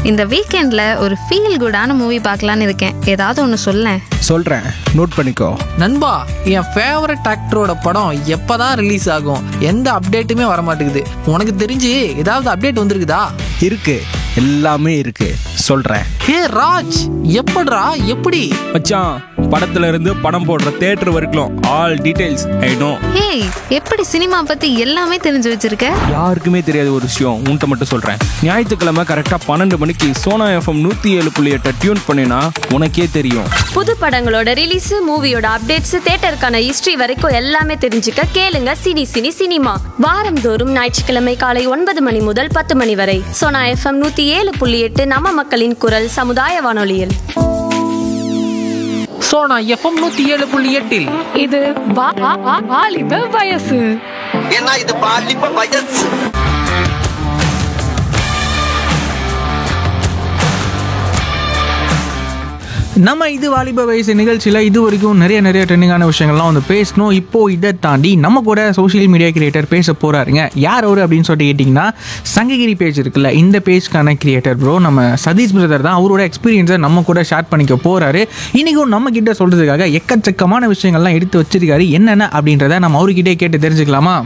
இந்த வீக்கெண்ட்ல ஒரு ஃபீல் குடான மூவி பார்க்கலான்னு இருக்கேன் ஏதாவது ஒன்று சொல்லேன் சொல்கிறேன் நோட் பண்ணிக்கோ நண்பா என் ஃபேவரட் ஆக்டரோட படம் எப்பதான் ரிலீஸ் ஆகும் எந்த அப்டேட்டுமே வர மாட்டேங்குது உனக்கு தெரிஞ்சு ஏதாவது அப்டேட் வந்திருக்குதா இருக்கு எல்லாமே இருக்கு சொல்கிறேன் ஹே ராஜ் எப்படிடா எப்படி மச்சான் படத்துல இருந்து படம் போடுற தேட்டர் வரைக்கும் ஆல் டீடைல்ஸ் ஐ நோ ஏய் எப்படி சினிமா பத்தி எல்லாமே தெரிஞ்சு வச்சிருக்க யாருக்குமே தெரியாத ஒரு விஷயம் உன்கிட்ட மட்டும் சொல்கிறேன் ஞாயிற்றுக்கிழமை கரெக்டாக பன்னெண்டு மணிக்கு சோனா எஃப்எம் நூற்றி ஏழு புள்ளி எட்டை டியூன் பண்ணினா உனக்கே தெரியும் புது படங்களோட ரிலீஸ் மூவியோட அப்டேட்ஸ் தேட்டருக்கான ஹிஸ்டரி வரைக்கும் எல்லாமே தெரிஞ்சுக்க கேளுங்க சினி சினி சினிமா வாரந்தோறும் ஞாயிற்றுக்கிழமை காலை ஒன்பது மணி முதல் பத்து மணி வரை சோனா எஃப்எம் நூத்தி ஏழு புள்ளி எட்டு நம்ம மக்களின் குரல் சமுதாய வானொலியில் சோனா எஃப்எம் நூத்தி ஏழு புள்ளி எட்டில் இது வா- வா- வா- வாலிப வயசு ஏன்னா இது பாலிப்ப வயசு நம்ம இது வாலிப வயசு நிகழ்ச்சியில் இது வரைக்கும் நிறைய நிறைய ட்ரெண்டிங்கான விஷயங்கள்லாம் வந்து பேசணும் இப்போ இதை தாண்டி நம்ம கூட சோஷியல் மீடியா கிரியேட்டர் பேச போறாருங்க யார் அவரு அப்படின்னு சொல்லிட்டு கேட்டிங்கன்னா சங்ககிரி பேஜ் இருக்குல்ல இந்த பேஜ்க்கான கிரியேட்டர் ப்ரோ நம்ம சதீஷ் பிரதர் தான் அவரோட எக்ஸ்பீரியன்ஸை நம்ம கூட ஷேர் பண்ணிக்க போறாரு இன்னைக்கும் நம்ம கிட்ட சொல்றதுக்காக எக்கச்சக்கமான விஷயங்கள்லாம் எடுத்து வச்சிருக்காரு என்னென்ன அப்படின்றத நம்ம அவர்கிட்டே கேட்டு தெரிஞ்சுக்கலாமா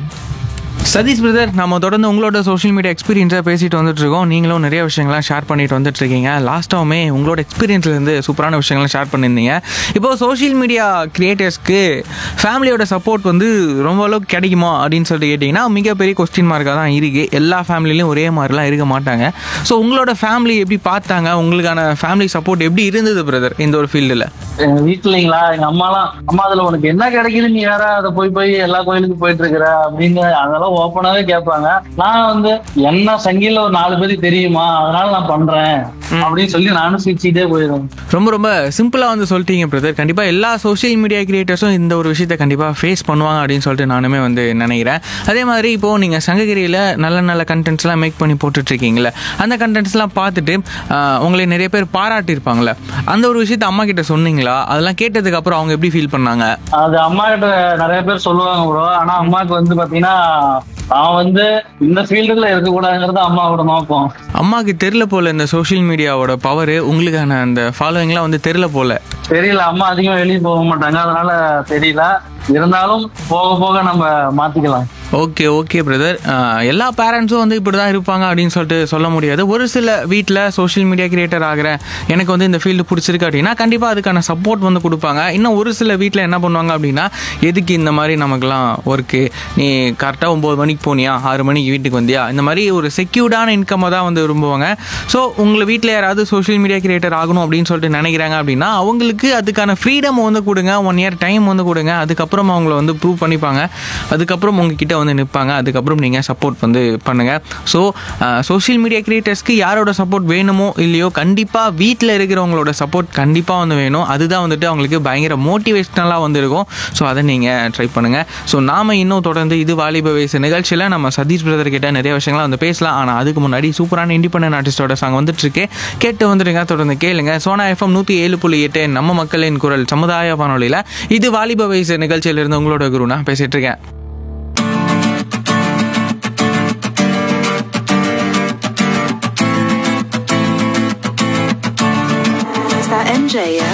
சதீஷ் பிரதர் நம்ம தொடர்ந்து உங்களோட சோஷியல் மீடியா எக்ஸ்பீரியன்ஸை பேசிட்டு வந்துட்டு இருக்கோம் நீங்களும் நிறைய விஷயங்கள்லாம் ஷேர் பண்ணிட்டு வந்துட்டு இருக்கீங்க லாஸ்ட்டாவுமே உங்களோட எக்ஸ்பீரியன்ஸ்லேருந்து சூப்பரான விஷயங்கள்லாம் ஷேர் பண்ணியிருந்தீங்க இப்போ சோஷியல் மீடியா கிரியேட்டர்ஸ்க்கு ஃபேமிலியோட சப்போர்ட் வந்து ரொம்ப அளவுக்கு கிடைக்குமா அப்படின்னு சொல்லிட்டு கேட்டிங்கன்னா மிகப்பெரிய கொஸ்டின் மார்க்காக தான் இருக்குது எல்லா ஃபேமிலிலையும் ஒரே மாதிரிலாம் இருக்க மாட்டாங்க ஸோ உங்களோட ஃபேமிலி எப்படி பார்த்தாங்க உங்களுக்கான ஃபேமிலி சப்போர்ட் எப்படி இருந்தது பிரதர் இந்த ஒரு ஃபீல்டில் எங்க வீட்டுலங்களா எங்க அம்மாலாம் அம்மா அதுல உனக்கு என்ன கிடைக்குது நீ வேற அதை போய் போய் எல்லா கோயிலுக்கும் போயிட்டு இருக்கிற அப்படின்னு அதெல்லாம் ஓப்பனாவே கேட்பாங்க நான் வந்து என்ன சங்கில ஒரு நாலு பேருக்கு தெரியுமா அதனால நான் பண்றேன் அப்படின்னு சொல்லி நானும் சிரிச்சுட்டே போயிடுவேன் ரொம்ப ரொம்ப சிம்பிளாக வந்து சொல்லிட்டீங்க பிரதர் கண்டிப்பாக எல்லா சோஷியல் மீடியா கிரியேட்டர்ஸும் இந்த ஒரு விஷயத்தை கண்டிப்பாக ஃபேஸ் பண்ணுவாங்க அப்படின்னு சொல்லிட்டு நானுமே வந்து நினைக்கிறேன் அதே மாதிரி இப்போது நீங்கள் சங்ககிரியில் நல்ல நல்ல கண்டென்ட்ஸ்லாம் மேக் பண்ணி போட்டுட்ருக்கீங்களே அந்த கண்டென்ட்ஸ்லாம் பார்த்துட்டு ஆஹ், உங்களை நிறைய பேர் பாராட்டியிருப்பாங்களே அந்த ஒரு விஷயத்தை அம்மா கிட்ட சொன்னீங்களா அதெல்லாம் கேட்டதுக்கு அப்புறம் அவங்க எப்படி ஃபீல் பண்ணாங்க அது அம்மா கிட்ட நிறைய பேர் சொல்லுவாங்க ப்ரோ ஆனா அம்மாவுக்கு வந்து பாத்தீங்கன்னா நான் வந்து இந்த ஃபீல்டுல இருக்கக்கூடாதுங்கிறது அம்மாவோட நோக்கம் அம்மாவுக்கு தெரில போல இந்த சோஷியல் மீடியாவோட பவர் உங்களுக்கான அந்த ஃபாலோவிங்லாம் வந்து தெரில போல தெரியல அம்மா அதிகமா வெளியே போக மாட்டாங்க அதனால தெரியல இருந்தாலும் போக போக நம்ம மாத்திக்கலாம் ஓகே ஓகே பிரதர் எல்லா பேரண்ட்ஸும் வந்து இப்படி தான் இருப்பாங்க அப்படின்னு சொல்லிட்டு சொல்ல முடியாது ஒரு சில வீட்டில் சோஷியல் மீடியா கிரியேட்டர் ஆகிறேன் எனக்கு வந்து இந்த ஃபீல்டு பிடிச்சிருக்கு அப்படின்னா கண்டிப்பாக அதுக்கான சப்போர்ட் வந்து கொடுப்பாங்க இன்னும் ஒரு சில வீட்டில் என்ன பண்ணுவாங்க அப்படின்னா எதுக்கு இந்த மாதிரி நமக்குலாம் ஒர்க்கு நீ கரெக்டாக ஒம்பது மணிக்கு போனியா ஆறு மணிக்கு வீட்டுக்கு வந்தியா இந்த மாதிரி ஒரு செக்யூர்டான இன்கம்மை தான் வந்து விரும்புவாங்க ஸோ உங்களை வீட்டில் யாராவது சோஷியல் மீடியா கிரியேட்டர் ஆகணும் அப்படின்னு சொல்லிட்டு நினைக்கிறாங்க அப்படின்னா அவங்களுக்கு அதுக்கான ஃப்ரீடம் வந்து கொடுங்க ஒன் இயர் டைம் வந்து கொடுங்க அதுக்கப்புறம் அவங்கள வந்து ப்ரூவ் பண்ணிப்பாங்க அதுக்கப்புறம் உங்ககிட்ட வந்து நிற்பாங்க அதுக்கப்புறம் நீங்கள் சப்போர்ட் வந்து பண்ணுங்கள் ஸோ சோஷியல் மீடியா கிரியேட்டர்ஸ்க்கு யாரோட சப்போர்ட் வேணுமோ இல்லையோ கண்டிப்பாக வீட்டில் இருக்கிறவங்களோட சப்போர்ட் கண்டிப்பாக வந்து வேணும் அதுதான் வந்துட்டு அவங்களுக்கு பயங்கர மோட்டிவேஷ்னலாக வந்து இருக்கும் ஸோ அதை நீங்கள் ட்ரை பண்ணுங்கள் ஸோ நாம இன்னும் தொடர்ந்து இது வாலிப வயசு நிகழ்ச்சியில் நம்ம சதீஷ் பிரதர் கிட்ட நிறைய விஷயங்கள்லாம் வந்து பேசலாம் ஆனால் அதுக்கு முன்னாடி சூப்பரான இண்டிபெண்டன்ட் ஆர்டிஸ்டோட சாங் வந்துட்டு இருக்கு கேட்டு வந்துடுங்க தொடர்ந்து கேளுங்க சோனா எஃப்எம் நூற்றி ஏழு புள்ளி எட்டு நம்ம மக்களின் குரல் சமுதாய வானொலியில் இது வாலிப வயசு நிகழ்ச்சியிலிருந்து உங்களோட குரு நான் பேசிட்டு இருக்கேன் Is that MJ yet?